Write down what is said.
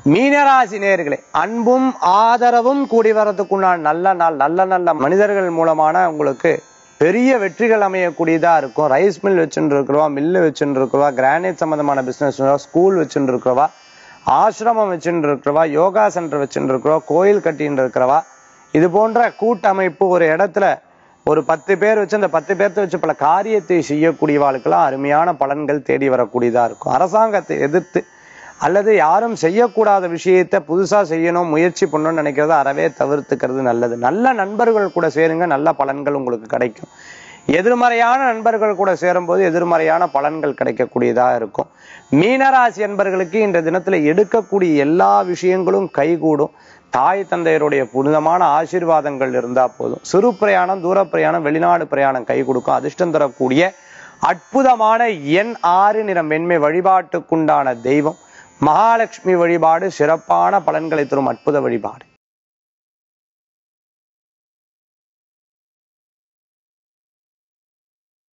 மீனராசி நேர்களே அன்பும் ஆதரவும் கூடி வரதுக்குண்டான நல்ல நாள் நல்ல நல்ல மனிதர்கள் மூலமான உங்களுக்கு பெரிய வெற்றிகள் அமையக்கூடியதா இருக்கும் ரைஸ் மில் வச்சுட்டு இருக்கிறவா மில்லு வச்சுட்டு இருக்கிறவா கிரானைட் சம்பந்தமான பிசினஸ் ஸ்கூல் வச்சுட்டு இருக்கிறவா ஆசிரமம் வச்சுட்டு இருக்கிறவா யோகா சென்டர் வச்சுட்டு இருக்கிறவா கோயில் கட்டின்னு இருக்கிறவா இது போன்ற கூட்டமைப்பு ஒரு இடத்துல ஒரு பத்து பேர் வச்சு அந்த பத்து பேர்த்த வச்சு பல காரியத்தை செய்யக்கூடியவாளுக்கெல்லாம் அருமையான பலன்கள் தேடி வரக்கூடியதா இருக்கும் அரசாங்கத்தை எதிர்த்து அல்லது யாரும் செய்யக்கூடாத விஷயத்தை புதுசா செய்யணும் முயற்சி பண்ணணும்னு நினைக்கிறத அறவே தவிர்த்துக்கிறது நல்லது நல்ல நண்பர்கள் கூட சேருங்க நல்ல பலன்கள் உங்களுக்கு கிடைக்கும் எதிர்மறையான நண்பர்கள் கூட சேரும்போது எதிர்மறையான பலன்கள் கிடைக்கக்கூடியதா இருக்கும் மீனராசி என்பர்களுக்கு இந்த தினத்துல எடுக்கக்கூடிய எல்லா விஷயங்களும் கைகூடும் தாய் தந்தையருடைய புனிதமான ஆசீர்வாதங்கள் இருந்தா போதும் சிறு பிரயாணம் தூர பிரயாணம் வெளிநாடு பிரயாணம் கை கொடுக்கும் அதிர்ஷ்டம் தரக்கூடிய அற்புதமான எண் ஆறு நிறம் வெண்மை வழிபாட்டுக்குண்டான தெய்வம் மகாலட்சுமி வழிபாடு சிறப்பான பலன்களை தரும் அற்புத வழிபாடு